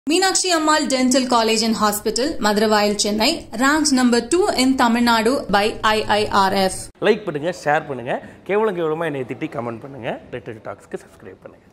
Meenakshi Ammal Dental College and Hospital, Madurai, Chennai, ranked number 2 in Tamil Nadu by IIRF. Like பண்ணுங்கள் share பண்ணுங்கள் கேவலம் கேவலமாக என்னை திட்டி கமெண்ட் பண்ணுங்கள் ரெட்டட் டாக்ஸ்க்கு சப்ஸ்கிரைப் பண்ணுங்கள்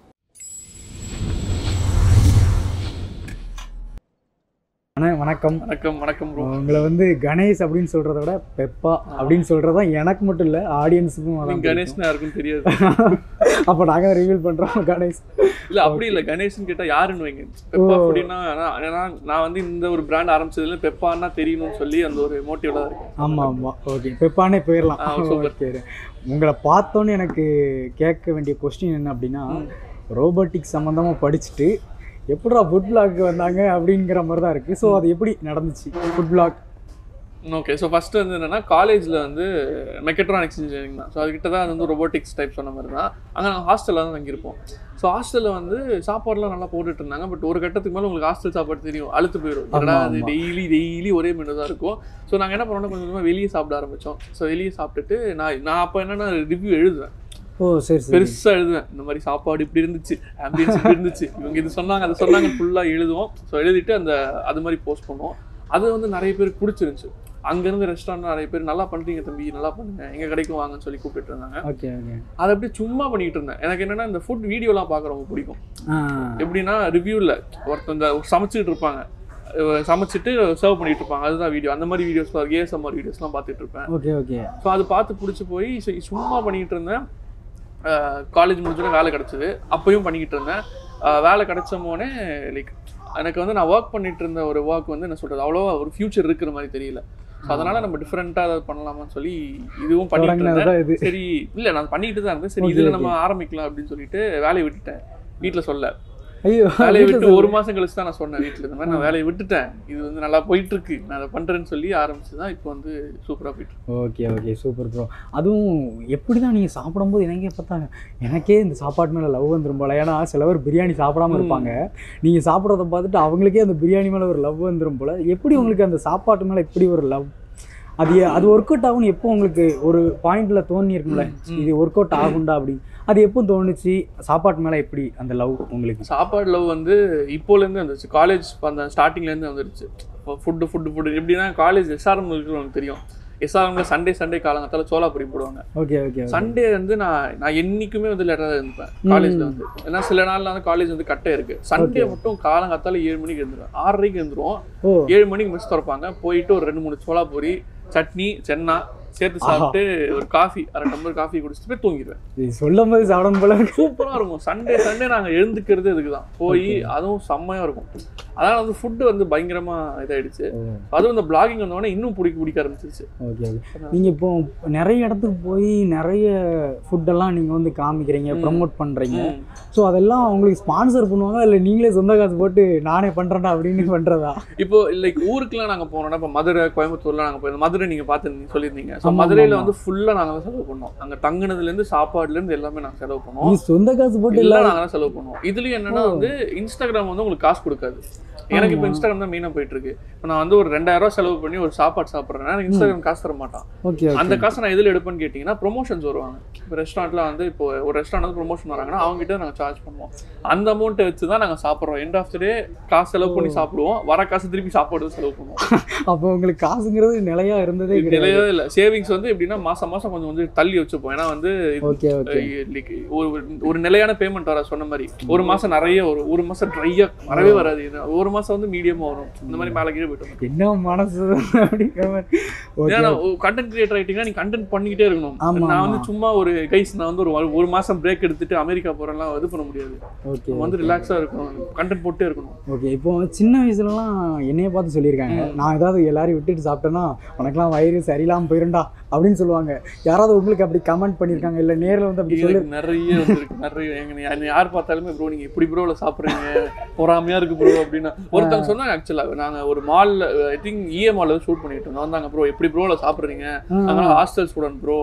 அண்ணா வணக்கம் வணக்கம் வணக்கம் ப்ரோ உங்களை வந்து கணேஷ் அப்படின்னு சொல்றத விட பெப்பா அப்படின்னு சொல்றது தான் எனக்கு மட்டும் இல்லை ஆடியன்ஸுக்கும் நீங்க கணேஷ்னா யாருக்கும் தெரியாது அப்போ நாங்கள் ரிவீல் பண்றோம் கணேஷ் இல்ல அப்படி இல்ல கணேஷ்னு கேட்டா யாருன்னு வைங்க பெப்பா அப்படின்னா நான் ஏன்னா நான் வந்து இந்த ஒரு பிராண்ட் ஆரம்பிச்சதுல பெப்பான்னா தெரியணும்னு சொல்லி அந்த ஒரு மோட்டிவ்ல தான் இருக்கேன் ஆமா ஆமா ஓகே பெப்பானே போயிடலாம் ஆ, super. ஓகே உங்களை பார்த்தோன்னே எனக்கு கேட்க வேண்டிய கொஸ்டின் என்ன அப்படின்னா ரோபோட்டிக்ஸ் சம்மந்தமாக படிச்சுட்டு எப்படிடா ஃபுட் பிளாக் வந்தாங்க அப்படிங்கிற மாதிரி தான் இருக்குது ஸோ அது எப்படி நடந்துச்சு food blog okay so first வந்து என்னன்னா காலேஜ்ல வந்து மெக்கட்ரானிக்ஸ் இன்ஜினியரிங் தான் ஸோ அதுக்கிட்ட தான் அது வந்து ரொபோட்டிக்ஸ் டைப் சொன்ன மாதிரி தான் அங்கே நாங்கள் ஹாஸ்டலில் தான் தங்கியிருப்போம் ஸோ ஹாஸ்டலில் வந்து சாப்பாடுலாம் நல்லா போட்டுட்டு இருந்தாங்க பட் ஒரு கட்டத்துக்கு மேலே உங்களுக்கு ஹாஸ்டல் சாப்பாடு தெரியும் அழுத்து போயிடும் ஏன்னா அது ஆமா. டெய்லி டெய்லி ஒரே மெனு தான் இருக்கும் ஸோ நாங்கள் என்ன பண்ணோம்னா கொஞ்சம் கொஞ்சமாக வெளியே சாப்பிட ஆரம்பித்தோம் ஸோ வெளியே சாப்பிட்டுட்டு நான் நான் அப்போ என்னன்னா ரிவ்யூ எழுதுவேன் ஓ சரி சரி பெருசா எழுதுவேன் இந்த மாதிரி சாப்பாடு இப்படி இருந்துச்சு ஆம்பியன்ஸ் இப்படி இருந்துச்சு இவங்க இது சொன்னாங்க அதை சொன்னாங்க ஃபுல்லா எழுதுவோம் ஸோ எழுதிட்டு அந்த அது மாதிரி போஸ்ட் பண்ணுவோம் அது வந்து நிறைய பேருக்கு பிடிச்சிருந்துச்சு அங்கேருந்து ரெஸ்டாரண்ட் நிறைய பேர் நல்லா பண்றீங்க தம்பி நல்லா பண்ணுங்க எங்க கடைக்கும் வாங்கன்னு சொல்லி கூப்பிட்டு இருந்தாங்க ஓகே ஓகே அதை அப்படியே சும்மா பண்ணிட்டு இருந்தேன் எனக்கு என்னன்னா இந்த ஃபுட் வீடியோலாம் பார்க்க ரொம்ப பிடிக்கும் ஆ எப்படின்னா ரிவ்யூவில் ஒருத்தர் இந்த சமைச்சிட்டு இருப்பாங்க அஹ் சமைச்சிட்டு சர்வ் பண்ணிட்டு இருப்பாங்க அதுதான் வீடியோ அந்த மாதிரி வீடியோஸ் ஏஎஸ்எம்ஆர் வீடியோஸ்லாம் பார்த்துட்டு இருப்பேன் ஓகே ஓகே ஸோ அது பார்த்து பிடிச்சி போய் சரி, சும்மா பண்ணிக்கிட்டு இருந்தேன் காலேஜ் முடிஞ்சோடனே வேலை கிடச்சிது அப்பயும் பண்ணிக்கிட்டு இருந்தேன் அஹ் வேலை கிடைச்ச போனே லைக் எனக்கு வந்து நான் ஒர்க் பண்ணிட்டு இருந்த ஒரு ஒர்க் வந்து என்ன சொல்றது அவ்வளோவா ஒரு ஃபியூச்சர் இருக்கிற மாதிரி தெரியல ஸோ அதனால நம்ம டிஃப்ரெண்ட்டாக ஏதாவது பண்ணலாமான்னு சொல்லி இதுவும் பண்ணிட்டு தொடங்கினது இருந்தேன் தான் இது சரி இல்லை நான் பண்ணிட்டு தான் இருந்தேன் சரி Okay, இதில் okay. நம்ம ஆரம்பிக்கலாம் அப்படின்னு சொல்லிட்டு வேலையை விட்டுட்டேன் வீட்டில் சொல்ல ஐயோ வேலையை வீட்ல விட்டு ஒரு மாசம் கழிச்சு தான் நான் சொன்னேன் வீட்டில் இந்த மாதிரி நான் வேலையை விட்டுட்டேன் இது வந்து நல்லா போயிட்டு இருக்கு நான் அதை பண்றேன்னு சொல்லி ஆரம்பிச்சு தான் இப்போ வந்து சூப்பராக போயிட்டு இருக்கு. ஓகே ஓகே சூப்பர் ப்ரோ அதுவும் எப்படி தான் நீங்கள் சாப்பிடும்போது எனக்கே பார்த்தாங்க எனக்கே இந்த சாப்பாட்டு மேலே லவ் வந்துடும் போல ஏன்னா சில பேர் பிரியாணி சாப்பிடாம ம். இருப்பாங்க நீங்கள் சாப்பிட்றத பார்த்துட்டு அவங்களுக்கே அந்த பிரியாணி மேலே ஒரு லவ் வந்துடும் போல எப்படி உங்களுக்கு அந்த சாப்பாட்டு மேலே இப்படி ஒரு லவ் அது ஏ- அது ஒர்க் அவுட் ஆகும்னு எப்போ உங்களுக்கு ஒரு பாயிண்ட்ல தோணி இருக்கும்ல ம். இது ஒர்க் அவுட் ஆகும்டா அப்படி அது எப்போ தோணுச்சு சாப்பாட்டு மேலே எப்படி அந்த லவ் உங்களுக்கு சாப்பாடு லவ் வந்து இப்போலேருந்து வந்துருச்சு காலேஜ் அந்த ஸ்டார்டிங்லேருந்து வந்துருச்சு ஃபுட்டு ஃபுட்டு ஃபுட்டு எப்படின்னா காலேஜ் எஸ்ஆர்எம் இருக்கிறவங்களுக்கு தெரியும் எஸ்ஆர்எம்ல சண்டே சண்டே காலங்கத்தால சோலாபுரி போடுவாங்க ஓகே ஓகே சண்டே வந்து நான் நான் என்னைக்குமே வந்து லேட்டாக இருப்பேன் காலேஜ்ல வந்து ஏன்னா சில நாள்ல வந்து காலேஜ் வந்து கட்டை இருக்கு சண்டே மட்டும் காலங்காத்தால ஏழு மணிக்கு எழுந்துருவேன் ஆறரைக்கு எழுந்துருவோம் ஓ ஏழு மணிக்கு மிஸ் திறப்பாங்க போயிட்டு ஒரு ரெண்டு மூணு சோலாபூரி சட்னி சென்னா சேர்த்து சாப்பிட்டு ஒரு காஃபி அரை டம்ளர் காஃபி குடிச்சிட்டு போய் தூங்கிடுவேன் இது சொல்லும் போது சாப்பிடணும் போல இருக்கு சூப்பரா இருக்கும் சண்டே சண்டே நாங்க எழுந்துக்கிறது இதுக்கு தான் போய் அதுவும் செம்மையா இருக்கும் அதனால வந்து ஃபுட்டு வந்து பயங்கரமா இதாயிடுச்சு அதுவும் இந்த பிளாகிங் வந்தோடனே இன்னும் பிடிக்க பிடிக்க ஆரம்பிச்சிருச்சு ஓகே ஓகே நீங்கள் இப்போ நிறைய இடத்துக்கு போய் நிறைய ஃபுட்டெல்லாம் நீங்கள் வந்து காமிக்கிறீங்க ம். ப்ரமோட் பண்ணுறீங்க ம். ஸோ அதெல்லாம் உங்களுக்கு ஸ்பான்சர் பண்ணுவாங்க இல்லை நீங்களே சொந்த காசு போட்டு நானே பண்ணுறேன்டா அப்படின்னு பண்ணுறதா இப்போ லைக் ஊருக்குலாம் நாங்க போனோம்னா இப்போ மதுரை கோயம்புத்தூர்லாம் நாங்க போயிருந்தோம் மதுரை நீங்க பார்த்து சொல்லியிருந்தீங்க ஸோ ஆமா, மதுரையில ஆமா. வந்து ஃபுல்லா நாங்க தான் செலவு பண்ணோம் அங்க தங்குனதுல இருந்து சாப்பாடுல இருந்து எல்லாமே நாங்க செலவு நீ பண்ணுவோம் சொந்த காசு போட்டு எல்லாம் இல்லை நாங்க தான் செலவு பண்ணுவோம் இதுலயும் என்னன்னா வந்து இன்ஸ்டாகிராம் வந்து உங்களுக்கு காசு கொடுக்காது எனக்கு இப்போ ஆமா. இன்ஸ்டாகிராம் தான் மெயினாக போயிட்டு இருக்கு இப்போ நான் வந்து ஒரு ரெண்டாயிரம் ரூபாய் செலவு பண்ணி ஒரு சாப்பாடு சாப்பிட்றேன்னா எனக்கு இன்ஸ்டாகிராம் காசு தர மாட்டான் ஓகே அந்த ஓகே காசை நான் எதில் எடுப்பேன்னு கேட்டிங்கன்னா ப்ரொமோஷன்ஸ் வருவாங்க இப்போ ரெஸ்டாரண்ட்ல வந்து இப்போ ஒரு ரெஸ்டாரண்ட் வந்து ப்ரொமோஷன் வராங்கன்னா அவங்க கிட்ட நாங்கள் சார்ஜ் பண்ணுவோம் அந்த அமௌண்ட்டை வச்சு தான் நாங்கள் சாப்பிட்றோம் எண்ட் ஆஃப் த டே காசு செலவு பண்ணி சாப்பிடுவோம் வர காசு திருப்பி சாப்பாடு செலவு பண்ணுவோம் அப்போ உங்களுக்கு காசுங்கிறது நிலையா இருந்ததே இது கிடையாது நிலையவே இல்லை சேவிங்ஸ் வந்து எப்படின்னா மாசம் மாசம் கொஞ்சம் வந்து தள்ளி வச்சுப்போம் ஏன்னா வந்து இது, ஓகே ஓகே அஹ், like ஒரு ஒரு நிலையான பேமெண்ட் வர சொன்ன மாதிரி ஒரு மாசம் நிறைய வரும் ஒரு மாசம் ட்ரையா வரவே வராது இது. ஒரு மாசம் வந்து மீடியமா வரும் இந்த மாதிரி மேலே கீழே போயிட்டு வரும். என்ன மனசு அப்படிங்கிற மாதிரி ஓகே ஏன்னா கண்டென்ட் கிரியேட்டர் ஆயிட்டீங்கன்னா நீ கண்டென்ட் பண்ணிக்கிட்டே இருக்கணும் ஆமா, நான் வந்து ஆமா. சும்மா ஒரு கைஸ் நான் வந்து ஒரு ஒரு- ஒரு மாசம் பிரேக் எடுத்துட்டு அமெரிக்கா போறேன்லாம் இது பண்ண முடியாது ஓகே நம்ம வந்து ரிலாக்ஸா இருக்கணும் கண்டென்ட் போட்டே இருக்கணும் ஓகே இப்போ சின்ன வயசுலலாம் என்னைய பார்த்து சொல்லியிருக்காங்க நான் ஏதாவது எல்லாரையும் விட்டுட்டு சாப்பிட்டேன்னா உனக்கெல்லாம் வயிறு சரியில்லாமல் போயிருண்டா அப்படின்னு சொல்லுவாங்க யாராவது உங்களுக்கு அப்படி கமெண்ட் பண்ணியிருக்காங்க இல்லை நேரில் வந்து அப்படி சொல்லி எனக்கு நிறைய வந்திருக்கு நிறைய எங்க நீ- என்னை யார் பார்த்தாலுமே ப்ரோ நீங்க இப்படி ப்ரோல சாப்பிடுறீங்க பொறாமையா இருக்கு ப்ரோ அப்படின்னா ஒருத்தவங்க சொன்னாங்க ஆக்சுவலா நாங்க ஒரு மால்ல ஐ திங்க் இஎம்ஆல ஷூட் பண்ணிட்டு இருந்தோம் வந்தாங்க ப்ரோ எப்படி ப்ரோல சாப்பிடுறீங்க நாங்க ஹாஸ்டல் ஸ்டூடெண்ட் ப்ரோ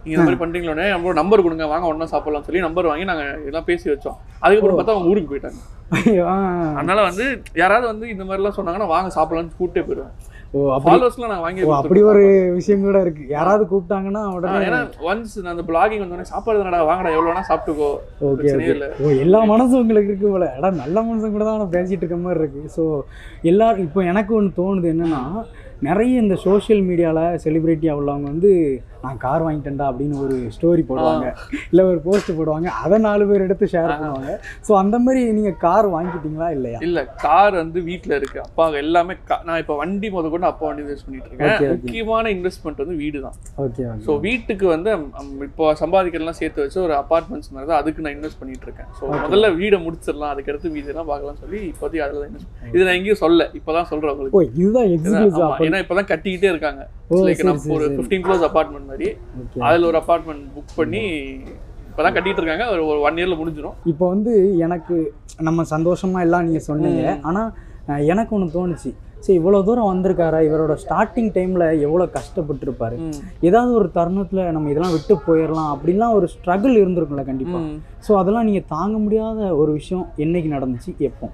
நீங்க இந்த மாதிரி பண்றீங்களோடனே நம்ம நம்பர் கொடுங்க வாங்க ஒண்ணா சாப்பிடலாம் சொல்லி நம்பர் வாங்கி நாங்க எல்லாம் பேசி வச்சோம் அதுக்கப்புறம் பார்த்தா அவங்க ஊருக்கு போயிட்டாங்க ஐயோ, ஆ. அதனால வந்து யாராவது வந்து இந்த மாதிரி எல்லாம் சொன்னாங்கன்னா வாங்க சாப்பிடலாம்னு கூப்பிட்டே போயிடுவேன் ஓ அப்படி ஃபாலோவர்ஸ்லாம் நாங்க வாங்கி ஓ அப்படி ஒரு விஷயம் கூட இருக்கு யாராவது கூப்பிட்டாங்கன்னா ஆ, உடனே ஏன்னா ஒன்ஸ் நான் அந்த பிளாகிங் வந்தோடனே சாப்பாடு தானடா வாங்கடா எவ்வளோ வேணா சாப்பிட்டுக்கோ ஓகே பிரச்சனையே ஓகே இல்ல ஓ எல்லா மனசும் உங்களுக்கு இருக்கு போல எடா நல்ல மனசும் கூட தான் நான் பேசிட்டு இருக்க மாதிரி இருக்கு ஸோ எல்லாரும் இப்போ எனக்கு ஒன்று தோணுது என்னன்னா நிறைய இந்த சோஷியல் மீடியாவில் செலிபிரிட்டி உள்ளவங்க வந்து நான் கார் வாங்கிட்டேன்டா அப்படின்னு ஒரு ஸ்டோரி போடுவாங்க இல்லை ஒரு போஸ்ட் போடுவாங்க அதை நாலு பேர் எடுத்து ஷேர் பண்ணுவாங்க ஸோ அந்த மாதிரி நீங்கள் கார் வாங்கிட்டீங்களா இல்லையா இல்ல கார் வந்து வீட்ல இருக்கு அப்பா எல்லாமே கா- நான் இப்ப வண்டி முத கொண்டு அப்பா வண்டி இன்வெஸ்ட் பண்ணிட்டு இருக்கேன் Okay, okay. முக்கியமான இன்வெஸ்ட்மெண்ட் வந்து வீடு தான் ஓகே ஸோ வீட்டுக்கு வந்து ம், ம், இப்போ சம்பாதிக்கிறதெல்லாம் சேர்த்து வச்சு ஒரு அபார்ட்மெண்ட்ஸ் மாதிரி தான் அதுக்கு நான் இன்வெஸ்ட் பண்ணிட்டு இருக்கேன் ஸோ முதல்ல வீடை முடிச்சிடலாம் அதுக்கடுத்து வீடெல்லாம் பார்க்கலாம் சொல்லி இப்போதைக்கு அதில் தான் இன்வெஸ்ட் இது நான் எங்கேயும் சொல்ல இப்போதான் சொல்றேன் உங்களுக்கு ஓ இதுதான் எக்ஸிக்யூட்டிவ் ஆமா, ஏன்னா இப்போதான் கட்டிக்கிட்டே இருக்காங்க ஓ, லைக் சரி, நம்ம சரி, ஒரு சரி. ஃபிஃப்டீன் க்ளோஸ் அபார்ட்மெண்ட் மாதிரி ஓகே அதுல ஒரு அபார்ட்மெண்ட் புக் பண்ணி இப்போதான் கட்டிட்டு இருக்காங்க ஒரு ஒரு ஒன் இயர்ல முடிஞ்சிடும் இப்போ வந்து எனக்கு நம்ம சந்தோஷமா எல்லாம் நீங்கள் சொன்னீங்க ஆனால் எனக்கு ஒன்று தோணுச்சு சரி இவ்வளோ தூரம் வந்திருக்காரா இவரோட ஸ்டார்டிங் டைமில் எவ்வளோ கஷ்டப்பட்டிருப்பாரு ஏதாவது ஒரு தருணத்தில் நம்ம இதெல்லாம் விட்டு போயிடலாம் அப்படின்லாம் ஒரு ஸ்ட்ரகிள் இருந்திருக்கும்ல கண்டிப்பாக ஸோ அதெல்லாம் நீங்கள் தாங்க முடியாத ஒரு விஷயம் என்னைக்கு நடந்துச்சு எப்போ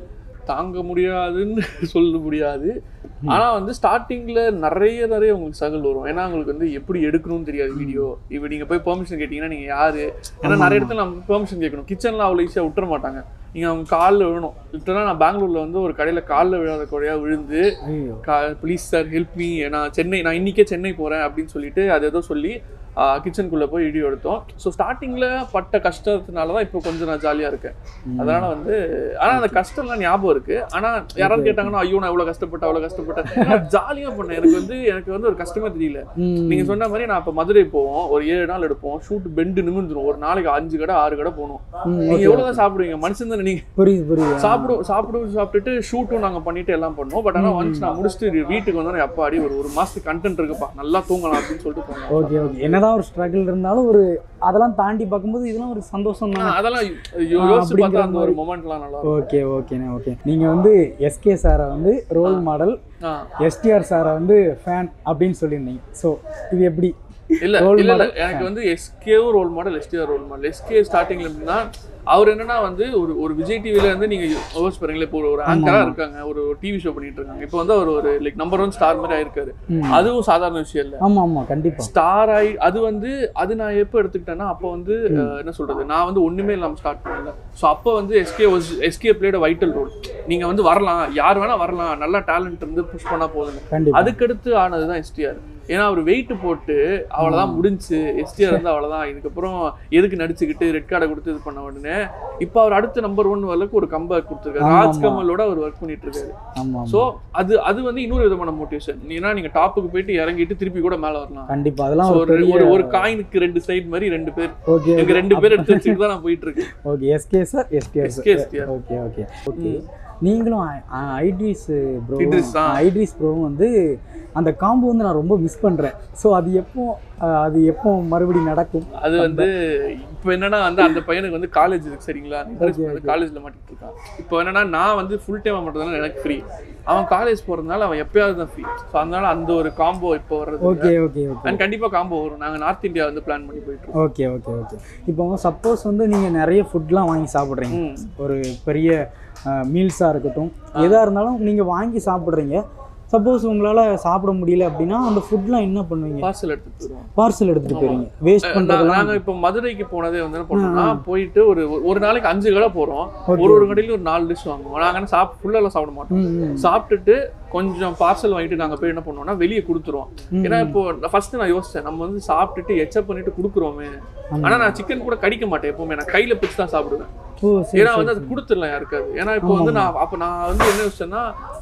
தாங்க முடியாதுன்னு சொல்ல முடியாது ஆனா வந்து ஸ்டார்டிங்ல நிறைய நிறைய உங்களுக்கு சகல் வரும் ஏன்னா உங்களுக்கு வந்து எப்படி எடுக்கணும்னு தெரியாது வீடியோ இப்போ நீங்க போய் பெர்மிஷன் கேட்டீங்கன்னா நீங்க யாரு ஏன்னா நிறைய இடத்துல நம்ம பெர்மிஷன் கேட்கணும் கிச்சன்ல அவ்வளவு ஈஸியா விட்டுற மாட்டாங்க நீங்க அவங்க காலில் விழணும் லிட்டரலாக நான் பெங்களூர்ல வந்து ஒரு கடையில காலில் விழாத குறையா விழுந்து ஐயோ ப்ளீஸ் சார் ஹெல்ப் மீ நான் சென்னை நான் இன்னிக்கே சென்னை போறேன் அப்படின்னு சொல்லிட்டு அது ஏதோ சொல்லி கிச்சனுக்குள்ளே போய் வீடியோ எடுத்தோம் ஸோ ஸ்டார்டிங்கில் பட்ட கஷ்டத்தினால தான் இப்போ கொஞ்சம் நான் ஜாலியாக இருக்கேன் அதனால வந்து ஆனால் அந்த கஷ்டம்லாம் ஞாபகம் இருக்கு ஆனால் யாராவது கேட்டாங்கன்னா ஐயோ நான் இவ்வளோ கஷ்டப்பட்டேன் அவ்வளோ கஷ்டப்பட்டேன் ஜாலியாக பண்ணேன் எனக்கு வந்து எனக்கு வந்து ஒரு கஷ்டமே தெரியல ம். நீங்க சொன்ன மாதிரி நான் இப்போ மதுரை போவோம் ஒரு ஏழு நாள் எடுப்போம் ஷூட் பெண்டு நிமிர்ந்துரும் ஒரு நாளைக்கு அஞ்சு கடை ஆறு கடை போகணும் ம், நீங்க okay, எவ்வளவுதான் சாப்பிடுவீங்க மனுஷன் தானே நீங்க புரியுது புரியுது சாப்பிடும் சாப்பிடும் சாப்பிட்டுட்டு ஷூட்டும் நாங்க பண்ணிட்டு எல்லாம் பண்ணோம் பட் ஆனா ஒன்ஸ் நான் முடிச்சுட்டு வீட்டுக்கு வந்தோம் எப்பா அடி ஒரு ஒரு மாசத்துக்கு கண்டென்ட் இருக்குப்பா நல்லா தூங்கலாம் அப்படின்னு சொல்லிட்டு போனோம் ஓகே ஓகே என்னதான் ஒரு ஸ்ட்ரகிள் இருந்தாலும் ஒரு அதெல்லாம் தாண்டி பார்க்கும்போது இதெல்லாம் ஒரு சந்தோஷம் ஆனா, தான் அதெல்லாம் யோ- ஆ, யோசிச்சு அப்படிங்கிற பார்த்தா அந்த ஒரு மாதிரி. மொமெண்ட்லாம் நல்லா இருக்கும் ஓகே ஓகேண்ணே ஓகே நீங்கள் வந்து எஸ்கே சாரை வந்து ரோல் மாடல் ஆ. எஸ்டிஆர் சாரை வந்து ஃபேன் அப்படின்னு சொல்லியிருந்தீங்க ஸோ இது எப்படி இல்ல Role இல்ல இல்ல model. எனக்கு வந்து எஸ்கேவும் role model STR role model SK ஸ்டார்டிங்ல எப்படின்னா அவர் என்னன்னா வந்து ஒரு ஒரு விஜய் டிவில இருந்து நீங்க யோசிச்சு பாருங்களேன் இப்போ ஒரு- ஒரு ஆங்கரா இருக்காங்க ஒரு டிவி ஷோ பண்ணிட்டு இருக்காங்க இப்போ வந்து அவர் ஒரு லைக் நம்பர் ஒன் ஸ்டார் மாதிரி ஆயிருக்காரு ம். அதுவும் சாதாரண விஷயம் இல்ல ஆமாம் ஆமாம் கண்டிப்பாக ஸ்டார் ஆகி அது வந்து அது நான் எப்போ எடுத்துக்கிட்டேன்னா அப்போ வந்து அஹ், என்ன சொல்றது நான் வந்து ஒண்ணுமே இல்லாம ஸ்டார்ட் பண்ணல ஸோ அப்போ வந்து SK was SK played vital role நீங்க வந்து வரலாம் யார் வேணா வரலாம் நல்லா டேலண்ட் இருந்து புஷ் பண்ணா போதும் கண்டிப்பாக அதுக்கடுத்து ஆனது தான் எஸ்டிஆர் ஏன்னா அவர் வெயிட் போட்டு அவ்வளவுதான் முடிஞ்சு எஸ்டிஆர் வந்து அவ்வளவுதான் இதுக்கப்புறம் எதுக்கு நடிச்சுக்கிட்டு ரெட் கார்டை கொடுத்து இது பண்ண உடனே இப்போ அவர் அடுத்த நம்பர் ஒன் வரலுக்கு ஒரு கம்பேக் கொடுத்துருக்காரு ஆமா, ராஜ் ஆமா. கமலோட அவர் ஒர்க் பண்ணிட்டு இருக்காரு ஆமாம் ஸோ அது அது வந்து இன்னொரு விதமான மோட்டிவேஷன் ஏன்னா நீங்க டாப்புக்கு போயிட்டு இறங்கிட்டு திருப்பி கூட மேல வரலாம் கண்டிப்பாக அதெல்லாம் So, ஒரு ஒரு பெரிய ஒரு ஒரு காயினுக்கு ரெண்டு சைடு மாதிரி ரெண்டு பேர் ஓகே எனக்கு ரெண்டு பேர் எடுத்து வச்சுட்டு தான் நான் போயிட்டு இருக்கேன் okay SK sir STR SK சார் STR. ஓகே ஓகே ஓகே நீங்களும் ஐட்ரிஸ் ப்ரோ இட்ரிஸ் தான். ஐட்ரிஸ் ப்ரோவும் வந்து அந்த காம்போ வந்து நான் ரொம்ப மிஸ் பண்ணுறேன் ஸோ அது எப்போ அஹ், அது எப்போ மறுபடியும் நடக்கும் அது வந்து இப்போ என்னன்னா வந்து அந்த பையனுக்கு வந்து காலேஜ் இருக்கு சரிங்களா Okay, வந்து காலேஜ்ல மாட்டிட்டு இருக்கான் இப்போ என்னன்னா நான் வந்து ஃபுல் டைம் மட்டும் எனக்கு ஃப்ரீ அவன் காலேஜ் போறதுனால அவன் எப்பயாவது தான் ஃப்ரீ ஸோ அதனால அந்த ஒரு காம்போ இப்போ வர்றது ஓகே ஓகே ஓகே அண்ட் கண்டிப்பா காம்போ வரும் நாங்க நார்த் இந்தியா வந்து பிளான் பண்ணி போயிட்டு இருக்கோம் ஓகே ஓகே ஓகே இப்போ சப்போஸ் வந்து நீங்கள் நிறைய ஃபுட்லாம் வாங்கி சாப்பிட்றீங்க ம். ஒரு பெரிய மீல்ஸாக இருக்கட்டும் எதாக இருந்தாலும் நீங்கள் வாங்கி சாப்பிட்றீங்க சப்போஸ் உங்களால் சாப்பிட முடியல அப்படின்னா அந்த ஃபுட்லாம் என்ன பண்ணுவீங்க பார்சல் எடுத்துட்டு வருவோம் பார்சல் எடுத்துகிட்டு போயிருங்க வேஸ்ட் நா- பண்ணுறதெல்லாம் நாங்க இப்போ மதுரைக்கு போனதே வந்து என்ன பண்ணோம்னா போயிட்டு ஒரு ஒரு நாளைக்கு அஞ்சு கடை போறோம் Okay. ஒரு ஒரு கடையில ஒரு நாலு டிஷ் வாங்குவோம் நாங்க சாப்பிட்டு ஃபுல்லாக சாப்பிட மாட்டோம் ம் ம் சாப்பிட்டுட்டு கொஞ்சம் பார்சல் வாங்கிட்டு நாங்க போய் என்ன பண்ணுவோம்னா வெளியே கொடுத்துருவோம் ஏன்னா இப்போ ஃபர்ஸ்ட் நான் யோசிச்சேன் நம்ம வந்து சாப்பிட்டுட்டு எச்சப் பண்ணிட்டு கொடுக்குறோமே ஆனா நான் சிக்கன் கூட கடிக்க மாட்டேன் எப்பவுமே நான் கையில பிடிச்சு தான் சாப்பிடுவேன் ஓ சரி ஏன்னா வந்து அது கொடுத்துடலாம் யாருக்காது ஏன்னா இப்போ வந்து நான் அப்ப நான் வந்து என்ன யோசிச்சேன்னா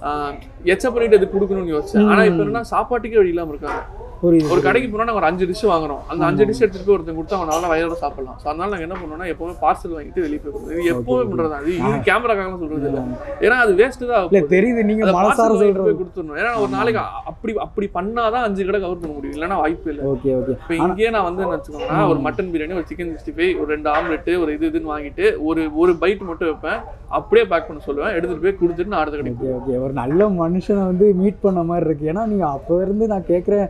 எச்சப் பண்ணிட்டு அது கொடுக்கணும்னு யோசிச்சேன் ஆனா இப்போ என்னன்னா சாப்பாட்டுக்கே வழி இல்லாம இருக்காங்க புரியுது ஒரு கடைக்கு போனா நாங்க ஒரு அஞ்சு டிஷ் வாங்குறோம் அந்த அஞ்சு டிஷ் எடுத்துட்டு போய் ஒருத்தன் கொடுத்தா அவன் நல்லா வயிறோட சாப்பிடலாம் ஸோ அதனால நாங்க என்ன பண்ணோம்னா எப்பவுமே பார்சல் வாங்கிட்டு வெளியே போய் கொடுக்குறோம் இது எப்பவுமே பண்றது அது இது கேமராக்காக சொல்றது இல்ல ஏன்னா அது வேஸ்ட் தான் இல்லை தெரியுது நீங்கள் அதை மனசார parcel வாங்கிட்டு சொல்கிறது போய் கொடுத்துடணும் ஏன்னா ஒரு நாளைக்கு அப்படி அப்படி பண்ணாதான் அஞ்சு கடை கவர் பண்ண முடியும் இல்லைன்னா வாய்ப்பு இல்லை ஓகே ஓகே இப்போ இங்கேயே நான் வந்து என்ன வச்சுக்கோங்கன்னா ஒரு மட்டன் பிரியாணி ஒரு சிக்கன் சிக்ஸ்டி ஃபைவ் ஒரு ரெண்டு ஆம்லெட் ஒரு இது இதுன்னு வாங்கிட்டு ஒரு ஒரு பைட் மட்டும் வைப்பேன் அப்படியே பேக் பண்ண சொல்லுவேன் எடுத்துட்டு போய் கொடுத்துட்டு நான் அடுத்த கடைக்கு ஓகே ஓகே ஒரு நல்ல மனுஷனை வந்து மீட் பண்ண மாதிரி இருக்கு ஏன்னா நீங்கள் அப்போ இருந்து நான் கேட்குறேன்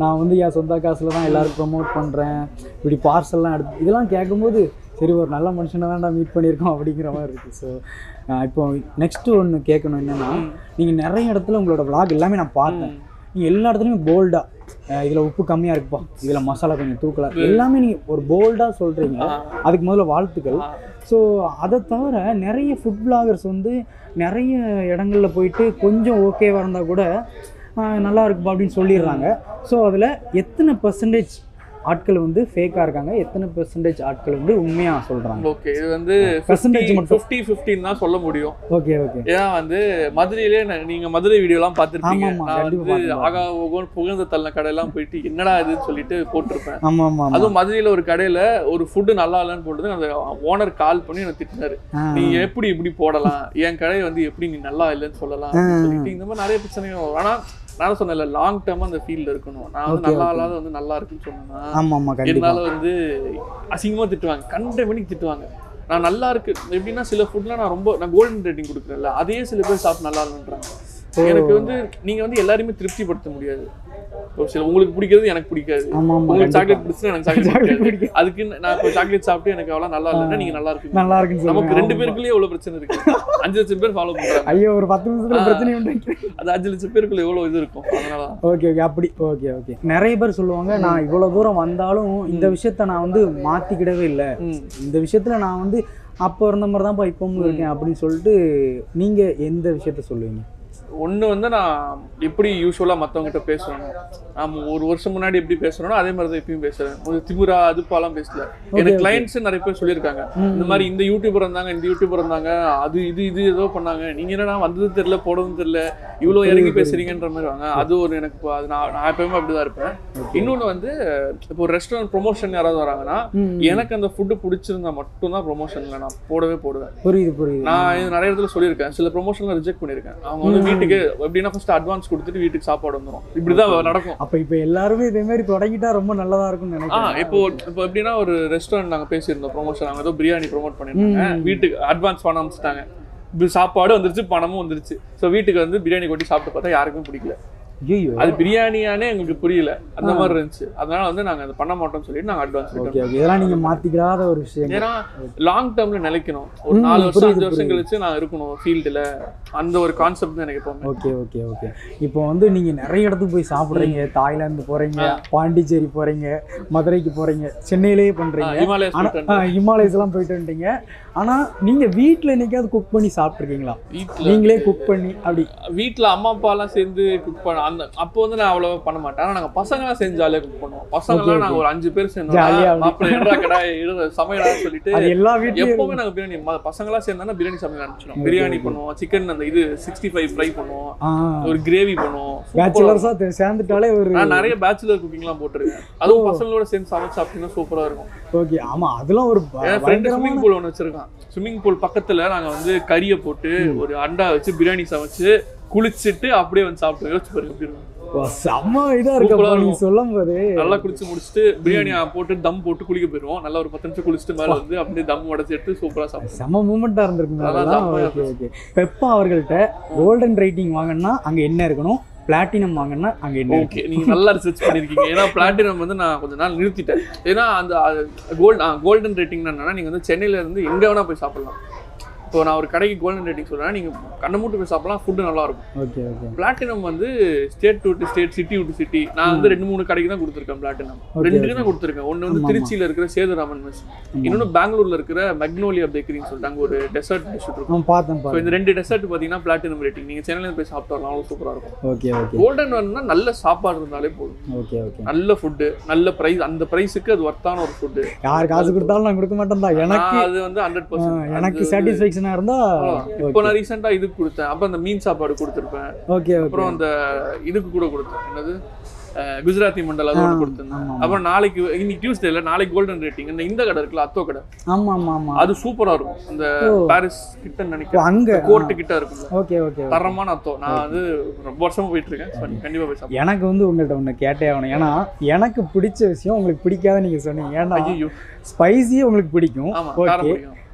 நான் வந்து என் சொந்த காசில் தான் எல்லாருக்கும் ப்ரொமோட் பண்ணுறேன் இப்படி பார்சல்லாம் எடுத்து இதெல்லாம் கேட்கும்போது சரி ஒரு நல்ல மனுஷனை தான்டா மீட் பண்ணியிருக்கோம் அப்படிங்கிற மாதிரி இருக்குது ஸோ இப்போ நெக்ஸ்ட்டு ஒன்று கேட்கணும் என்னென்னா நீங்கள் நிறைய இடத்துல உங்களோட vlog எல்லாமே நான் பார்த்தேன் நீங்கள் எல்லா இடத்துலையும் போல்டாக இதில் உப்பு கம்மியாக இருக்குப்பா இதில் மசாலா கொஞ்சம் தூக்கலாம் எல்லாமே நீங்கள் ஒரு போல்டாக சொல்கிறீங்க அதுக்கு முதல்ல வாழ்த்துக்கள் ஸோ அதை தவிர நிறைய ஃபுட் பிளாகர்ஸ் வந்து நிறைய இடங்கள்ல போயிட்டு கொஞ்சம் ஓகேவாக இருந்தால் கூட ஆஹ், நல்லா இருக்குப்பா அப்படின்னு சொல்லிடுறாங்க ஸோ அதில் எத்தனை பர்சன்டேஜ் ஆட்கள் வந்து ஃபேக்காக இருக்காங்க எத்தனை பெர்சன்டேஜ் ஆட்கள் வந்து உண்மையாக சொல்கிறாங்க ஓகே இது வந்து Percentage மட்டும். ஃபிஃப்டி ஃபிஃப்டின்னு தான் சொல்ல முடியும் ஓகே ஓகே ஏன்னா வந்து மதுரையிலே நான் நீங்க மதுரை வீடியோலாம் பார்த்துருப்பீங்க ஆமாமா, நான் கண்டிப்பா வந்து பார்த்திருக்கேன். ஆகா ஓகோன்னு புகழ்ந்த தள்ள கடையெல்லாம் போயிட்டு என்னடா இதுன்னு சொல்லிட்டு போட்டிருப்பேன் ஆமாம் ஆமாம் ஆமாம் அதுவும் மதுரையில ஒரு கடையில ஒரு ஃபுட்டு நல்லா இல்லைன்னு போட்டது அந்த ஓனர் கால் பண்ணி எனக்கு திட்டினாரு நீ எப்படி இப்படி போடலாம் என் கடை வந்து எப்படி நீ நல்லா இல்லைன்னு சொல்லலாம் அப்படின்னு சொல்லிட்டு இந்த மாதிரி நிறைய பிரச்சனைகள் வரும் ஆனா நான் சொன்னேன்ல லாங் டேர்மா அந்த ஃபீல்ட்ல இருக்கணும் நான் வந்து Okay, நல்லா okay. இல்லாத வந்து நல்லா இருக்குன்னு சொன்னேன்னா ஆமாம் ஆமாம் கண்டிப்பாக என்னால வந்து அசிங்கமா திட்டுவாங்க கண்ட மணிக்கு திட்டுவாங்க நான் நல்லா இருக்கு எப்படின்னா சில ஃபுட்லாம் நான் ரொம்ப நான் கோல்டன் ரேட்டிங் கொடுக்குறேன்ல அதே சில பேர் சாப்பிட்டு நல்லா இல்லைன்றாங்க எனக்கு வந்து நீங்க வந்து எல்லாரையுமே திருப்திப்படுத்த முடியாது ஒரு சில உங்களுக்கு பிடிக்கிறது எனக்கு பிடிக்காது ஆமாம் ஆமாம் உங்களுக்கு கண்டிப்பா. சாக்லேட் பிடிச்சா எனக்கு சாக்லேட் Chocolate பிடிக்காது அதுக்கு நான் இப்போ சாக்லேட் சாப்பிட்டு எனக்கு அவ்வளோ நல்லா இல்லைன்னா நீங்க நல்லா இருக்கு நல்லா இருக்குன்னு நமக்கு சொல்லுங்க ரெண்டு பேருக்குள்ளே எவ்வளவு பிரச்சனை இருக்கு அஞ்சு லட்சம் பேர் ஃபாலோ பண்றாங்க ஐயோ ஒரு பத்து நிமிஷத்துல ஆ. பிரச்சனை உண்டு அது அஞ்சு லட்சம் பேருக்குள்ள எவ்வளவு இது இருக்கும் அதனால ஓகே ஓகே அப்படி ஓகே ஓகே நிறைய பேர் சொல்லுவாங்க நான் இவ்வளோ தூரம் வந்தாலும் இந்த விஷயத்த நான் வந்து மாற்றிக்கிடவே இல்லை ம். இந்த விஷயத்துல நான் வந்து அப்போ இருந்த மாதிரி தான்ப்பா இப்பவும் இருக்கேன் அப்படின்னு சொல்லிட்டு நீங்கள் எந்த விஷயத்த சொல்லுவீங்க ஒண்ணு வந்து நான் எப்படி யூஸ்வலா மத்தவங்ககிட்ட பேசுறேன் நாம ஒரு வருஷம் முன்னாடி எப்படி பேசுறோனோ அதே மாதிரி தான் இப்பயும் பேசுறேன் ஒரு திமுறா அதுப்பாலாம் பேசல எனக்கு கிளைண்ட்ஸ் நிறைய பேர் சொல்லியிருக்காங்க இந்த மாதிரி இந்த யூடியூபர் இருந்தாங்க இந்த யூடியூபர் இருந்தாங்க அது இது இது ஏதோ பண்ணாங்க நீங்க என்னடா வந்தது தெரியல போனதும் தெரியல இவ்வளவு இறங்கி பேசுறீங்கன்ற மாதிரி வாங்க அது ஒரு எனக்கு இப்போ அது நான் நான் எப்பயுமே அப்படிதான் இருப்பேன் இன்னொன்னு வந்து இப்போ ஒரு ரெஸ்டாரண்ட் ப்ரொமோஷன் யாராவது வராங்கன்னா எனக்கு அந்த ஃபுட்டு பிடிச்சிருந்தா மட்டும்தான் ப்ரொமோஷன்ல நான் போடவே போடுவேன் புரியுது புரியுது நான் இது நிறைய இடத்துல சொல்லியிருக்கேன் சில ப்ரொமோஷன்ல ரிஜெக்ட் பண்ணியிருக்கேன் அவங்க வந்து வீட்டுக்கு எப்படின்னா ஃபர்ஸ்ட் அட்வான்ஸ் கொடுத்துட்டு வீட்டுக்கு சாப்பாடு வந்துடும் இப்படிதான் நடக்கும் அப்போ இப்போ எல்லாருமே இதே மாதிரி தொடங்கிட்டா ரொம்ப நல்லதா இருக்கும்னு ஆ நினைக்கிறேன் இப்போ இப்போ எப்படின்னா ஒரு ரெஸ்டாரண்ட் நாங்க பேசியிருந்தோம் ப்ரொமோஷன் அவங்க ஏதோ பிரியாணி ப்ரோமோட் பண்ணியிருந்தாங்க வீட்டுக்கு அட்வான்ஸ் பணம் அனுப்பிச்சிட்டாங்க இப்படி சாப்பாடு வந்துருச்சு பணமும் வந்துருச்சு ஸோ வீட்டுக்கு வந்து பிரியாணி கொட்டி சாப்பிட்டு பார்த்தா யாருக்குமே பிடிக்கல ஐயோ அது பிரியாணியானே எங்களுக்கு புரியல அந்த மாதிரி இருந்துச்சு அதனால வந்து நாங்க அதை பண்ண மாட்டோம்னு சொல்லிட்டு நாங்க அட்வான்ஸ் ஓகே ஓகே இதெல்லாம் நீங்க மாத்திக்கிறாத ஒரு விஷயம் ஏன்னா லாங் டேர்ம்ல நிலைக்கணும் ஒரு ம், நாலு வருஷம் புரியுது, அஞ்சு வருஷம் புரியுது. கழிச்சு நான் இருக்கணும் ஃபீல்டுல அந்த ஒரு கான்செப்ட் தான் எனக்கு எப்பவுமே ஓகே ஓகே ஓகே இப்போ வந்து நீங்க நிறைய இடத்துக்கு போய் சாப்பிடுறீங்க தாய்லாந்து போறீங்க பாண்டிச்சேரி போறீங்க மதுரைக்கு போறீங்க சென்னையிலேயே பண்றீங்க ஹிமாலயஸ் ஆனா போயிட்டு ஆ, ஹிமாலயஸ் எல்லாம் போயிட்டு வந்துட்டீங்க ஆனா நீங்க வீட்ல என்னைக்காவது குக் பண்ணி சாப்பிட்ருக்கீங்களா வீட்ல நீங்களே குக் பண்ணி அப்படி வீட்ல அம்மா அப்பா எல்லாம் சேர்ந்து குக் பண்ண அந்த அப்போ வந்து நான் அவ்வளவா பண்ண மாட்டேன் ஆனா நாங்க பசங்க எல்லாம் சேர்ந்து ஜாலியா குக் பண்ணுவோம் பசங்க Okay, எல்லாம் okay. நாங்க ஒரு அஞ்சு பேர் Jolly ஆ சேர்ந்தோம் அப்படி. மாப்பிள்ளை இடா கடா இடு சமையலா சொல்லிட்டு அது எல்லா வீட்லயும் எப்பவுமே நாங்க பிரியாணி ம- பசங்க எல்லாம் சேர்ந்தா பிரியாணி சமைக்க ஆரம்பிச்சிடும் பிரியாணி பண்ணுவோம் சிக்கன் அந்த இது சிக்ஸ்டி ஃபைவ் ஃப்ரை பண்ணுவோம் ஒரு கிரேவி பண்ணுவோம் Super ஆ பேச்சுலர்ஸா சேர்ந்துட்டாலே ஒரு நான் நிறைய பேச்சுலர் குக்கிங்லாம் போட்டிருக்கேன் அதுவும் பசங்களோட சேர்ந்து சமைச்சு சாப்பிட்டீங்கன்னா சூப்பரா இருக்கும் ஓகே ஆமா அதெல்லாம் ஒரு ப- என் ஃப்ரெண்டு பயங்கரமான ஸ்விம்மிங் பூல் ஒன்று வச்சிருக்கான் ஸ்விம்மிங் பூல் பக்கத்துல நாங்க வந்து கறியை போட்டு ஒரு அண்டா வச்சு பிரியாணி சமைச்சு குளிச்சுட்டு அப்படியே வந்து சாப்பிட்டு யோசிச்சு பாருங்க எப்படி இருக்கும் வா, செம்ம இதா இருக்கு சூப்பரா அப்ப நீங்க இருக்கும். சொல்லும் போது நல்லா குளிச்சு முடிச்சுட்டு பிரியாணி போட்டு தம் போட்டு குளிக்க போயிடுவோம் நல்லா ஒரு பத்து நிமிஷம் குளிச்சுட்டு மேல வந்து அப்படியே தம் உடச்சு எடுத்து சூப்பரா சாப்பிடுவோம் செம்ம மூமெண்டா இருந்திருக்குங்க அதான் அதெல்லாம் செம்மையா ஓகே ஓகே பெப்பா அவர்கள்ட்ட கோல்டன் ரேட்டிங் வாங்கினா அங்க என்ன இருக்கணும் பிளாட்டினம் வாங்கினா அங்க என்ன ஓகே நீங்க நல்லா ரிசர்ச் பண்ணிருக்கீங்க ஏன்னா பிளாட்டினம் வந்து நான் கொஞ்ச நாள் நிறுத்திட்டேன் ஏன்னா அந்த கோல்டு கோல்டன் ரேட்டிங் என்னன்னா நீங்க வந்து சென்னையில இருந்து எங்க வேணா போய் சாப்பிடலாம் இப்போ நான் ஒரு கடைக்கு கோல்டன் ரேட்டிங் சொல்றேன் நீங்க கண்ணை மூட்டு போய் சாப்பிடலாம் ஃபுட்டு நல்லா இருக்கும் ஓகே ஓகே பிளாட்டினம் வந்து state to state city to city நான் வந்து ரெண்டு மூணு கடைக்கு தான் கொடுத்துருக்கேன் பிளாட்டினம் ரெண்டுக்கு தான் கொடுத்துருக்கேன் ஒன்று வந்து ஆமா, திருச்சியில இருக்கிற சேதுராமன் மெஸ் இன்னொன்று பெங்களூர்ல இருக்கிற மெக்னோலியா பேக்கரின்னு சொல்லிட்டு அங்க ஒரு டெசர்ட் டிஷ் இருக்கும் நான் பார்த்தேன் ஸோ பார்த்தேன் இந்த ரெண்டு டெசர்ட் பார்த்தீங்கன்னா பிளாட்டினம் ரேட்டிங் நீங்க சென்னையில போய் சாப்பிட்டு வரலாம் அவ்வளோ சூப்பரா இருக்கும் ஓகே ஓகே கோல்டன் வேணும்னா நல்ல சாப்பாடு இருந்தாலே போதும் ஓகே ஓகே நல்ல ஃபுட்டு நல்ல பிரைஸ் அந்த பிரைஸுக்கு அது ஒர்த்தான ஒரு ஃபுட்டு யார் காசு கொடுத்தாலும் நான் கொடுக்க மாட்டேன்டா எனக்கு அது வந்து ஹண்ட்ரட் ஆ, எனக்கு சாட்டிஸ்ஃபேக்ஷனா இருந்தா இப்போ நான் ரீசெண்டா இதுக்கு கொடுத்தேன் அப்ப அந்த மீன் சாப்பாடு கொடுத்துருப்பேன் ஓகே ஓகே அப்புறம் அந்த இதுக்கு கூட கொடுத்தேன் என்னது அஹ், குஜராத்தி மண்டல் அது ஒன்று கொடுத்துருந்தேன் ஆமா அப்புறம் நாளைக்கு இன்னைக்கு டியூஸ்டே இல்ல நாளைக்கு கோல்டன் ரேட்டிங் இந்த இந்த கடை இருக்குல்ல அத்தோ கடை ஆமா ஆமா ஆமா அது சூப்பரா இருக்கும் அந்த ஓ. பாரிஸ் கிட்ட ஓ, நினைக்கிறேன் அங்க கோர்ட்டு கிட்ட இருக்கும் ஓகே ஓகே தரமான அத்தோ நான் வந்து ரொம்ப வருஷமா போயிட்டு இருக்கேன் So, நீங்க கண்டிப்பா போய் சாப்பிடுங்க எனக்கு வந்து உங்கள்கிட்ட ஒன்று கேட்டே ஆகணும் ஏன்னா எனக்கு பிடிச்ச விஷயம் உங்களுக்கு பிடிக்காத நீங்க சொன்னீங்க ஏன்னா ஐயோ ஸ்பைசி உங்களுக்கு பிடிக்கும் ஆமா காரம் ஓகே பிடிக்கும்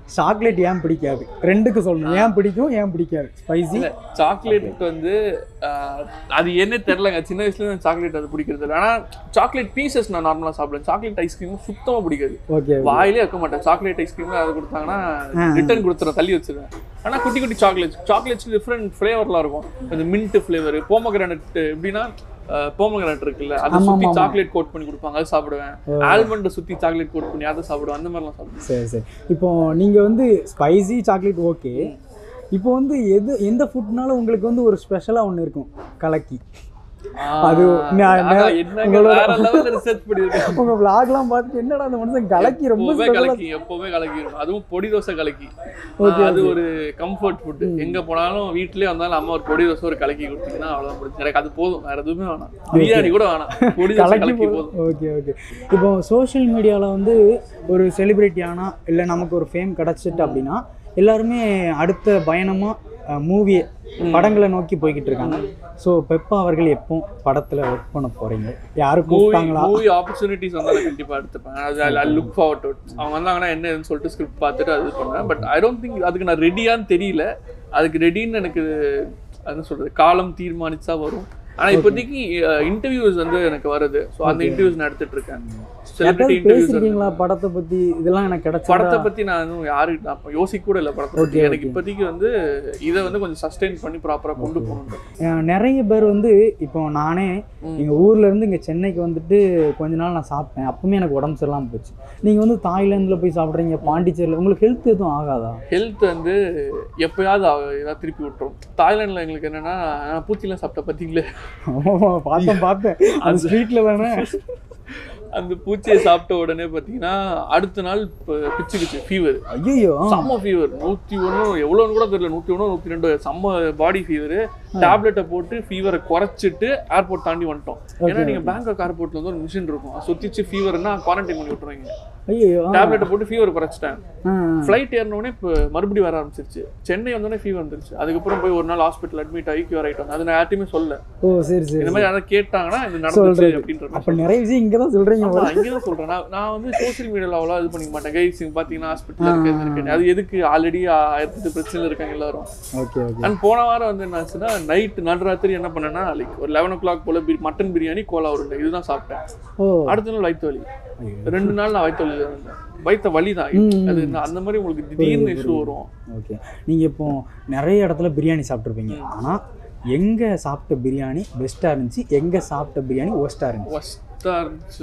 சாக்லேட் ஏன் பிடிக்காது ரெண்டுக்கு சொல்லணும் ஏன் பிடிக்கும் ஏன் பிடிக்காது ஸ்பைசி சாக்லேட் வந்து ஆஹ், அது என்ன தெரிலங்க சின்ன வயசுல இருந்து சாக்லேட் அது பிடிக்கிறது இல்லை ஆனால் சாக்லேட் பீசஸ் நான் நார்மலாக சாப்பிடுவேன் சாக்லேட் ஐஸ்கிரீம் சுத்தமாக பிடிக்காது ஓகே வாயிலே வைக்க மாட்டேன் சாக்லேட் ஐஸ்கிரீம் அதை கொடுத்தாங்கன்னா ரிட்டர்ன் கொடுத்துறேன் தள்ளி வச்சிருவேன் ஆனா குட்டி குட்டி சாக்லேட்ஸ் சாக்லேட்ஸ் டிஃப்ரெண்ட் ஃப்ளேவர்லாம் இருக்கும் இந்த மின்ட் ஃப்ளேவர் போமோகிரானட் எப்படின்னா போமோகிரானட் இருக்குல்ல அதை ஆமா, சுத்தி ஆமா. சாக்லேட் கோட் பண்ணி கொடுப்பாங்க அதை சாப்பிடுவேன் ஆல்மண்ட் சுத்தி சாக்லேட் கோட் பண்ணி அதை சாப்பிடுவேன் அந்த மாதிரிலாம் சாப்பிடுவேன் சரி சரி இப்போ நீங்கள் வந்து ஸ்பைசி சாக்லேட் ஓகே இப்போ வந்து எது எந்த ஃபுட்னாலும் உங்களுக்கு வந்து ஒரு ஸ்பெஷலாக ஒன்று இருக்கும் கலக்கி அது நான் ஆனா நான் என்னங்க உங்களோட- வேற லெவல்ல ரிசர்ச் பண்ணிருக்கேன் உங்கள் vlogலாம் பார்த்துட்டு என்னடா அந்த மனுஷன் கலக்கி ரொம்ப எப்பவுமே special ஆ- கலக்கி எப்பவுமே கலக்கிடும் அதுவும் பொடி தோசை கலக்கி Okay, அது ஒரு கம்ஃபர்ட் ஃபுட் எங்க போனாலும் வீட்லயே வந்தாலும் அம்மா ஒரு பொடி தோசை ஒரு கலக்கி கொடுத்தீங்கன்னா அவ்வளவுதான் முடிஞ்சு எனக்கு அது போதும் வேற எதுவுமே வேணாம் பிரியாணி கூட வேணாம் பொடி தோசை கலக்கி கலக்கி போதும் போதும் ஓகே ஓகே இப்போ சோஷியல் மீடியாவில் வந்து ஒரு செலிபிரிட்டி ஆனால் இல்லை நமக்கு ஒரு ஃபேம் கிடச்சிட்டு அப்படின்னா எல்லாருமே அடுத்த பயணமாக மூவி படங்களை நோக்கி போய்கிட்டு இருக்காங்க ஸோ பெப்பா அவர்கள் எப்போ படத்தில் ஒர்க் பண்ண போகிறீங்க யாரும் மூவி கூப்பிட்டாங்களா மூவி ஆப்பர்ச்சுனிட்டிஸ் வந்து நான் கண்டிப்பா எடுத்துப்பேன் அது லுக் ஃபார்வர்ட் டு அவங்க வந்தாங்கன்னா என்ன ஏதுன்னு சொல்லிட்டு ஸ்கிரிப்ட் பார்த்துட்டு அது பண்ணுவேன் பட் ஐ டோன்ட் திங்க் அதுக்கு நான் ரெடியான்னு தெரியல அதுக்கு ரெடின்னு எனக்கு என்ன சொல்றது காலம் தீர்மானிச்சா வரும் ஆனா இப்போதைக்கு இன்டர்வியூஸ் வந்து எனக்கு வருது ஸோ அந்த இன்டர்வியூஸ் நான் எடுத்துட்டு இருக்கேன் செலிபிரிட்டி யார்கிட்ட இன்டர்வியூஸ் பேசியிருக்கீங்களா படத்தை பற்றி இதெல்லாம் எனக்கு கிடைச்சா படத்தை பத்தி நான் இன்னும் யாரு நான் இப்ப யோசிக்க கூட இல்லை படத்தை பத்தி Okay, எனக்கு இப்போதைக்கு வந்து இதை வந்து கொஞ்சம் சஸ்டெயின் பண்ணி ப்ராப்பரா கொண்டு போகணும் அஹ் நிறைய பேர் வந்து இப்போ நானே எங்கள் ஊர்ல இருந்து இங்கே சென்னைக்கு வந்துட்டு கொஞ்ச நாள் நான் சாப்பிட்டேன் அப்பவுமே எனக்கு உடம்பு சரியில்லாமல் போச்சு நீங்கள் வந்து தாய்லாந்தில் போய் சாப்பிட்றீங்க பாண்டிச்சேரியில் உங்களுக்கு ஹெல்த் எதுவும் ஆகாதா ஹெல்த் வந்து எப்பயாவது அவ- ஏதாவது திருப்பி விட்டுரும் தாய்லாந்துல எங்களுக்கு என்னன்னா நான் பூச்சிலாம் சாப்பிட்ட பார்த்தீங்களே ஆமாம் பார்த்தேன் பார்த்தேன் அந்த ஸ்ட்ரீட்டில் தானே அந்த பூச்சியை சாப்பிட்ட உடனே பார்த்தீங்கன்னா அடுத்த நாள் ப- பிச்சு பிச்சு ஃபீவர் ஐயோ செம்ம ஃபீவர் நூற்றி ஒன்று எவ்வளோன்னு கூட தெரியல நூற்றி ஒன்று நூற்றி ரெண்டு செம்ம பாடி ஃபீவர் டேப்லெட்டை போட்டு ஃபீவரை குறைச்சிட்டு ஏர்போர்ட் தாண்டி வந்துட்டோம் ஏன்னா நீங்கள் பேங்காக் ஏர்போர்ட்ல வந்து ஒரு மிஷின் இருக்கும் அது சுத்திச்சு ஃபீவர்னா குவாரண்டைன் பண்ணி விட்டுருவாங்க ஐயோ டேப்லெட்டை போட்டு ஃபீவர் குறைச்சிட்டேன் ஃப்ளைட் ஏறினோடனே இப்போ மறுபடியும் வர ஆரம்பிச்சிருச்சு சென்னை வந்தோடனே ஃபீவர் வந்துருச்சு அதுக்கப்புறம் போய் ஒரு நாள் ஹாஸ்பிட்டல் அட்மிட் ஆகி கியூர் ஆகிட்டோம் அது நான் யார்ட்டையுமே சொல்ல ஓ சரி சரி இந்த மாதிரி யாராவது கேட்டாங்கன்னா இது நடந்துச்சு சொல்றது. அப்படின்ற மாதிரி அப்போ நிறைய விஷயம் இங்கே தான் சொல்கிறீங்க ஆமா, இங்கதான் சொல்றேன் நான் நான் வந்து சோசியல் மீடியால அவ்வளோ இது பண்ணிக்க மாட்டேன் கைஸ் இங்க பாத்தீங்கன்னா ஹாஸ்பிட்டல் இருக்கு இது இருக்கு அது எதுக்கு ஆல்ரெடி ஆயிரத்தி பிரச்சனை இருக்காங்க எல்லாரும் ஓகே ஓகே அண்ட் போன வாரம் வந்து என்னாச்சுன்னா நைட் நடுராத்திரி என்ன பண்ணேன்னா லைக் ஒரு லெவன் ஓ கிளாக் போல மட்டன் பிரியாணி கோலா உருண்டை இதுதான் சாப்பிட்டேன் ஓ அடுத்த நாள் வயிற்று வலி ஐயோ. ரெண்டு நாள் நான் வயிற்று வலி இருந்தேன் வயிற்று வலி தான் அது நான் அந்த மாதிரி உங்களுக்கு திடீர்னு இஷ்யூ வரும் ஓகே நீங்கள் இப்போ நிறைய இடத்துல பிரியாணி சாப்பிட்ருப்பீங்க ஆனால் எங்கே சாப்பிட்ட பிரியாணி பெஸ்ட்டாக இருந்துச்சு எங்கே சாப்பிட்ட பிரியாணி ஒஸ்ட்டாக இருந்துச்சு ஃபஸ்ட்டாக இருந்துச்சு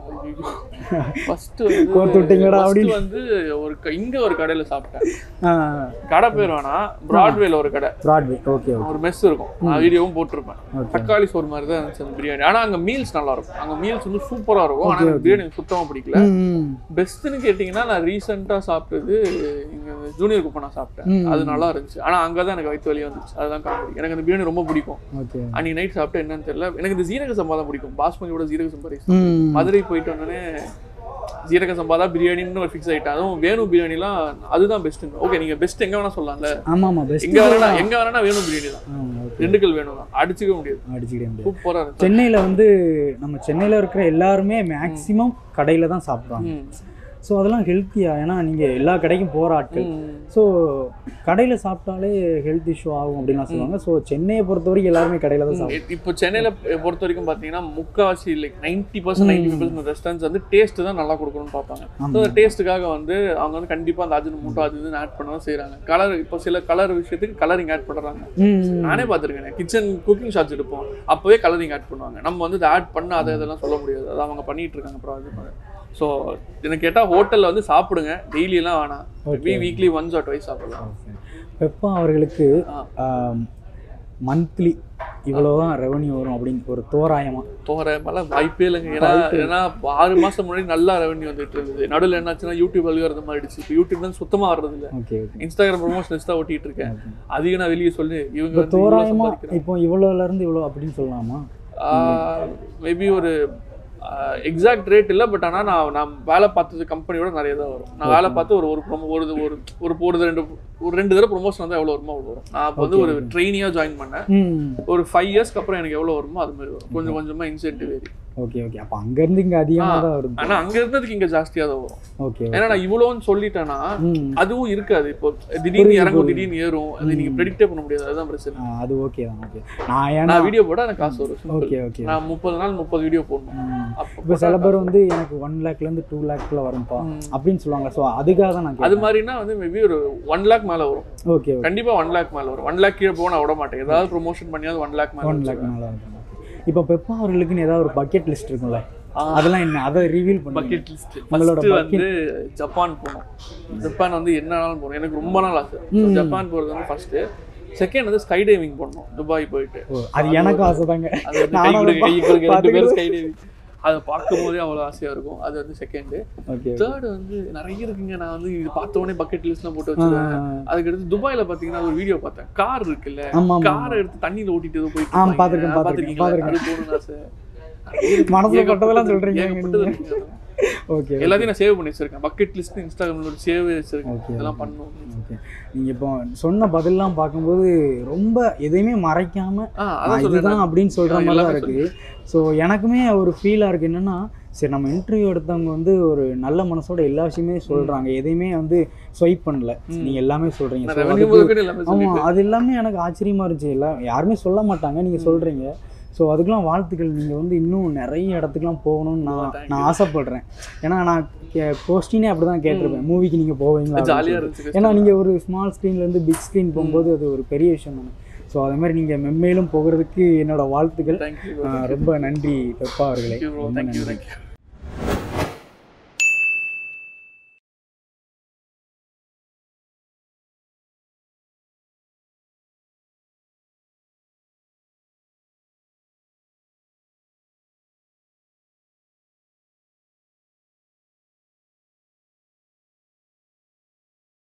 ஃபர்ஸ்ட் வந்து கோர்த்து விட்டீங்கடா first அப்படின்னு. வந்து ஒரு க- இங்க ஒரு கடையில சாப்பிட்டேன் ஆ கடை பேர் வேணா பிராட்வேல ஒரு கடை ப்ராட்வே ஓகே ஓகே ஒரு மெஸ் இருக்கும் நான் வீடியோவும் போட்டிருப்பேன் Okay. தக்காளி சோறு மாதிரி தான் இருந்துச்சு அந்த பிரியாணி ஆனா அங்க மீல்ஸ் நல்லா இருக்கும் அங்க மீல்ஸ் வந்து சூப்பரா இருக்கும் ஆனா எனக்கு பிரியாணி எனக்கு சுத்தமா பிடிக்கல ம் பெஸ்ட்னு கேட்டிங்கன்னா நான் ரீசெண்டா சாப்பிட்டது இங்க ஜூனியர் குப்பை நான் சாப்பிட்டேன் ம். அது நல்லா இருந்துச்சு ஆனா அங்கதான் எனக்கு வயிற்று வலி வந்துச்சு அதுதான் காமெடி எனக்கு அந்த பிரியாணி ரொம்ப பிடிக்கும் ஓகே அன்னைக்கு நைட் சாப்பிட்டா என்னன்னு தெரியல எனக்கு இந்த ஜீரக சம்பா தான் பிடிக்கும் பாஸ்மதியோட ஜீரக சம்பா rice. ம் மதுரை போயிட்டு வந்தோடனே ஜீரக சம்பா தான் பிரியாணின்னு ஒரு ஃபிக்ஸ் ஆயிட்டேன் அதுவும் வேணு பிரியாணிலாம் அதுதான் பெஸ்ட் ஓகே நீங்க பெஸ்ட் எங்க வேணா சொல்லலாம்ல ஆமாம் ஆமாம் பெஸ்ட் எங்க வேணா எங்க வேணா வேணும் பிரியாணி தான் ஓகே திண்டுக்கல் வேணும் தான் அடிச்சுக்க முடியாது அடிச்சுக்கிட்டே முடியாது சூப்பரா இருந்துச்சு சென்னையில் வந்து நம்ம சென்னையில் இருக்கிற எல்லாருமே மேக்ஸிமம் கடையில் தான் சாப்பிட்றாங்க ம். ஸோ அதெல்லாம் ஹெல்த்தியா ஏன்னா நீங்கள் எல்லா கடைக்கும் போகிற ஆட்கள் ம். ஸோ கடையில் சாப்பிட்டாலே ஹெல்த் இஷ்யூ ஆகும் அப்படின்லாம் சொல்லுவாங்க ஸோ சென்னையை பொறுத்த வரைக்கும் எல்லாருமே கடையில் தான் சாப்பிடுவாங்க இப்போ சென்னையில பொறுத்த வரைக்கும் பாத்தீங்கன்னா முக்காவாசி like ninety percent ninety percent restaurants வந்து டேஸ்ட் தான் நல்லா கொடுக்கணும்னு பார்ப்பாங்க ஸோ அந்த டேஸ்ட்டுக்காக வந்து அவங்க வந்து கண்டிப்பா அந்த அஜின மூட்டை அது இதுன்னு ஆட் பண்ண தான் செய்றாங்க கலர் இப்போ சில கலர் விஷயத்துக்கு கலரிங் ஆட் பண்றாங்க ம் நானே பார்த்துருக்கேன் கிச்சன் குக்கிங் ஷாப்ஸ் எடுப்போம் அப்போவே கலரிங் ஆட் பண்ணுவாங்க நம்ம வந்து இதை ஆட் பண்ண அதை இதெல்லாம் சொல்ல முடியாது அது அவங்க பண்ணிட்டு இருக்காங்க அப்புறம் இது ஸோ எனக்கு கேட்டால் ஹோட்டலில் வந்து சாப்பிடுங்க டெய்லியெல்லாம் வேணாம் maybe weekly once or twice சாப்பிடலாம் பெப்பா அவர்களுக்கு ஆ. மந்த்லி இவ்வளோதான் ரெவன்யூ வரும் அப்படின்னு ஒரு தோராயமா தோற மேல வாய்ப்பே இல்லைங்க ஏன்னா ஏன்னா ஆறு மாசம் முன்னாடி நல்லா ரெவன்யூ வந்துட்டு இருந்தது நடுவில் என்னாச்சுன்னா யூடியூப் அழுகிறது மாறிடுச்சு இப்போ யூடியூப் தான் சுத்தமா வர்றது இல்லை ஓகே ஓகே இன்ஸ்டாகிராம் ப்ரொமோஷன்ஸ் தான் ஓட்டிட்டு இருக்கேன் அதையும் நான் வெளியே சொல்லி இவங்க இப்போ வந்து இவ்வளவு தோராயமா சம்பாதிக்கிறாங்க. இப்போ இவ்வளோல இருந்து இவ்வளோ அப்படின்னு சொல்லலாமா மேபி ஒரு எக்ஸாக்ட் ரேட் இல்லை பட் ஆனால் நான் நான் வேலை பார்த்தது கம்பெனியோட நிறைய தான் வரும் நான் வேலை பார்த்து ஒரு ஒரு promo- ஒரு ஒரு ஒரு ஒரு ரெண்டு ஒரு ரெண்டு தடவை ப்ரொமோஷன் வந்து எவ்வளோ வருமோ அவ்வளோ வரும் நான் அப்போ வந்து ஒரு ட்ரெயினியாக ஜாயின் பண்ணேன் ம் ஒரு ஃபைவ் இயர்ஸ்க்கு அப்புறம் எனக்கு எவ்வளோ வருமோ அது மாதிரி வரும் கொஞ்சம் கொஞ்சமாக இன்சென்டிவ் ஏறி ஓகே ஓகே அப்போ அங்கேருந்து இங்கே அதிகமாக தான் வருது ஆனா அங்க இருந்ததுக்கு இங்க ஜாஸ்தியா தான் வரும் ஓகே ஏன்னா நான் இவ்வளோன்னு சொல்லிட்டேன்னா ம் அதுவும் இருக்காது இப்போ திடீர்னு புரியுது, இறங்கும் புரியுது. திடீர்னு ஏறும் அது நீங்க ப்ரெடிக்டே பண்ண முடியாது அதுதான் பிரச்சனை ஆ, அது ஓகே தான் ஓகே நான் ஏன்னா நான் வீடியோ போட எனக்கு காசு வரும் simple. ஓகே ஓகே நான் முப்பது நாள் முப்பது வீடியோ போடணும் ம். அப்போ இப்போ சில பேர் வந்து எனக்கு ஒன் லேக்லேருந்து டூ லேக்ல வரும்ப்பா அப்படின்னு சொல்லுவாங்க ஸோ அதுக்காக தான் நான் அது கேட்டேன் மாதிரினா வந்து மேபி ஒரு ஒன் லேக் மேல வரும் ஓகே ஓகே கண்டிப்பா ஒன் லேக் மேல வரும் ஒன் லேக் கீழே போக நான் விட மாட்டேன் ஏதாவது ப்ரொமோஷன் பண்ணியாவது ஒன் லேக் மேல ஒன் லேக் மேலே இருக்கும் இப்போ பெப்பா அவர்களுக்குன்னு ஏதாவது ஒரு பக்கெட் லிஸ்ட் இருக்கும்ல ஆ. அதெல்லாம் என்ன அதை ரிவீல் பண்ணுங்க பக்கெட் லிஸ்ட் உங்களோட ஃபர்ஸ்ட் bucket- வந்து ஜப்பான் போகணும் ஜப்பான் வந்து என்ன நாளும் போகணும் எனக்கு ரொம்ப நாள் ஆசை So, ஜப்பான் போறது வந்து ஃபர்ஸ்ட் செகண்ட் வந்து ஸ்கை டைவிங் பண்ணணும் துபாய் போயிட்டு ஓ, அது எனக்கும் ஆசை தாங்க அது வந்து கை நானும் கொடுக்க, கை அதை கொடுக்க, ரெண்டு பேரும் பார்த்துக்கிட்டு- ஸ்கை டைவிங் அதை பார்க்கும் போதே அவ்வளோ ஆசையா இருக்கும் அது வந்து செகண்ட் ஓகே தேர்ட் வந்து நிறைய இருக்குங்க நான் வந்து இது பார்த்த உடனே பக்கெட் லிஸ்ட்லாம் போட்டு வச்சிருக்கேன் அதுக்கடுத்து துபாயில பாத்தீங்கன்னா ஒரு வீடியோ பார்த்தேன் கார் இருக்குல்ல ஆமா, ஆமா. காரை எடுத்து தண்ணியில ஓட்டிட்டு ஏதோ போயிட்டு ஆ, இருப்பாங்க. பார்த்திருக்கேன், பார்த்திருக்கேன், பார்த்திருக்கீங்களா? அது போகணும்னு ஆசை மனசுல பட்டதெல்லாம் ஏகப்பட்டது- சொல்றீங்க ஏகப்பட்டது நீங்க. இருக்குங்க. ஓகே எல்லாத்தையும் நான் சேவ் பண்ணி வச்சிருக்கேன் பக்கெட் லிஸ்ட் இன்ஸ்டாகிராம்ல ஒரு சேவ் வச்சிருக்கேன் Okay, இதெல்லாம் பண்ணணும் ஓகே நீங்கள் இப்போ சொன்ன பதிலெலாம் பார்க்கும்போது ரொம்ப எதையுமே மறைக்காம ஆ நான் அதான் இதுதான் சொல்றேன் அப்படின்னு சொல்கிற ஆ, மாதிரி தான் எல்லாமே இருக்குது ஸோ எனக்குமே ஒரு ஃபீலாக இருக்குது என்னென்னா சரி நம்ம இன்டர்வியூ எடுத்தவங்க வந்து ஒரு நல்ல மனசோட எல்லா விஷயமே சொல்கிறாங்க எதையுமே வந்து ஸ்வைப் பண்ணல நீங்கள் எல்லாமே சொல்கிறீங்க ஸோ ரெவன்யூ அதுக்கு முதற்கொண்டு எல்லாமே ஆமாம் சொல்லிட்டு அது எல்லாமே எனக்கு ஆச்சரியமா இருந்துச்சு எல்லாம் யாருமே சொல்ல மாட்டாங்க நீங்கள் சொல்கிறீங்க ஸோ அதுக்கெலாம் வாழ்த்துக்கள் நீங்கள் வந்து இன்னும் நிறைய இடத்துக்குலாம் போகணும்னு நான் thank நான் ஆசைப்படுறேன் ஏன்னா நான் கொஸ்டினே அப்படி தான் கேட்டிருப்பேன் மூவிக்கு நீங்கள் போவீங்களா அப்படின்னு ஜாலியா சொல்லிட்டு. இருந்துச்சு ஏன்னா நீங்கள் ஒரு ஸ்மால் ஸ்க்ரீன்லேருந்து பிக் ஸ்க்ரீன் போகும்போது அது ஒரு பெரிய விஷயம் தானே ஸோ அதே மாதிரி நீங்கள் மென்மேலும் போகிறதுக்கு என்னோட வாழ்த்துக்கள் தேங்க்யூ ஆஹ் ரொம்ப நன்றி பெப்பா அவர்களே தேங்க்யூ ரொம்ப தேங்க்யூ நன்றி தேங்க்யூ